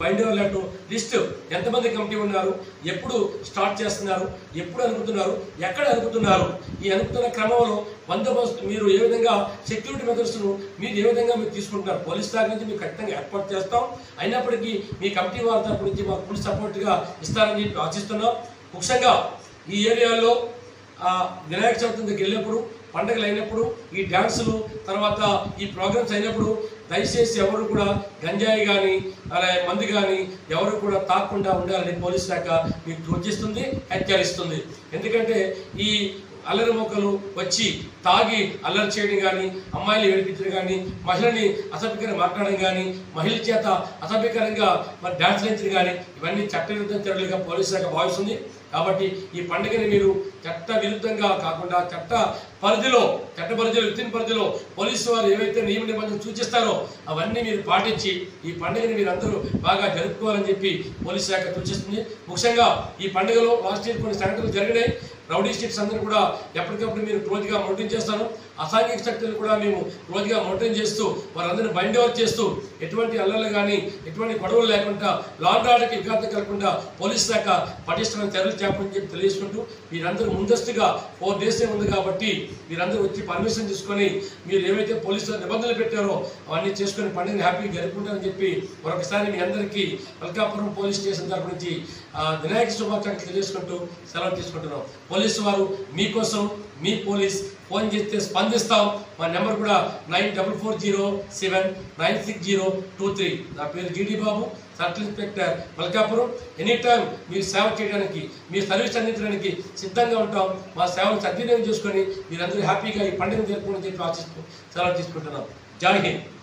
bind letter list ఎంతమంది committee ఉన్నారు ఎప్పుడు స్టార్ట్ చేస్తున్నారు ఎప్పుడు అనుకుతున్నారు ఎక్కడ అనుకుతున్నారు ఈ అనుకుతున్న క్రమంలో బందోబస్తు మీరు ఏ విధంగా సెక్యూరిటీ మెథడ్స్ను మీరు ఏ విధంగా మీరు తీసుకుంటున్నారు పోలీస్ శాఖ నుంచి మేము ఖచ్చితంగా ఏర్పాటు చేస్తాం అయినప్పటికీ మీ కమిటీ వారి తరపు నుంచి మాకు ఫుల్ సపోర్ట్గా ఇస్తారని చెప్పి ఆశిస్తున్నాం ముఖ్యంగా ఈ ఏరియాలో ఆ, వినాయక చవితి దగ్గరికి వెళ్ళినప్పుడు పండుగలు అయినప్పుడు ఈ డ్యాన్సులు తర్వాత ఈ ప్రోగ్రామ్స్ అయినప్పుడు దయచేసి ఎవరు కూడా గంజాయి కానీ అలాగే మందు కానీ ఎవరు కూడా తాకుండా ఉండాలని పోలీస్ శాఖ మీకు సూచిస్తుంది హెచ్చరిస్తుంది ఎందుకంటే ఈ అల్లరి మొక్కలు వచ్చి తాగి అల్లరి చేయడం కానీ అమ్మాయిలు ఏడిపించడం కానీ మహిళని అసభ్యకరంగా మాట్లాడడం కానీ మహిళల చేత అసభ్యకరంగా మరి డాన్స్ వేయించడం కానీ ఇవన్నీ చట్టవిరుద్ధ చర్యలుగా పోలీస్ శాఖ భావిస్తుంది కాబట్టి ఈ పండుగని మీరు చట్ట విరుద్ధంగా కాకుండా చట్ట పరిధిలో చట్ట పరిధిలో వితిన్ పరిధిలో పోలీసు వారు ఏవైతే నియమ నిబంధనలు సూచిస్తారో అవన్నీ మీరు పాటించి ఈ పండుగని మీరు అందరూ బాగా జరుపుకోవాలని చెప్పి పోలీస్ శాఖ సూచిస్తుంది ముఖ్యంగా ఈ పండుగలో లాస్ట్ ఇయర్ కొన్ని సంఘటనలు జరిగినాయి రౌడీ స్టేట్స్ అందరూ కూడా ఎప్పటికప్పుడు మీరు క్లోజ్గా మౌంటైన్ చేస్తాను అసాంఘిక శక్తులు కూడా మేము క్లోజ్గా మౌంటైన్ చేస్తూ వారందరినీ బైండ్ ఓవర్ చేస్తూ ఎటువంటి అల్లర్లు కానీ ఎటువంటి గొడవలు లేకుండా లాండ్ ఆర్డర్కి విఘాతం కలగకుండా పోలీస్ శాఖ పటిష్టమైన చర్యలు చేపని చెప్పి తెలియజేసుకుంటూ మీరందరూ ముందస్తుగా ఫోర్ డేస్ ఉంది కాబట్టి మీరందరూ వచ్చి పర్మిషన్ తీసుకొని మీరు ఏవైతే పోలీసులు నిబంధనలు పెట్టారో అవన్నీ చేసుకొని పండుగని హ్యాపీగా జరుపుకుంటారని చెప్పి మరొకసారి మీ అందరికీ మల్కాపురం పోలీస్ స్టేషన్ తరపు నుంచి ఆ, వినాయక శుభాకాంక్షలు తెలియజేసుకుంటూ సెలవు తీసుకుంటున్నాం పోలీసు వారు మీకోసం మీ పోలీస్ ఫోన్ చేస్తే స్పందిస్తాం మా నెంబర్ కూడా nine double four zero seven nine six zero two three నా పేరు Jeedi Babu circle inspector Malkapuram any time మీరు సేవ చేయడానికి మీ సర్వీస్ అందించడానికి సిద్ధంగా ఉంటాం మా సేవను సద్వినియోగం చేసుకొని మీరందరూ హ్యాపీగా ఈ పండుగ జరుపుకోవాలని చెప్పి ఆశిస్తూ సెలవు తీసుకుంటున్నాం జై హింద్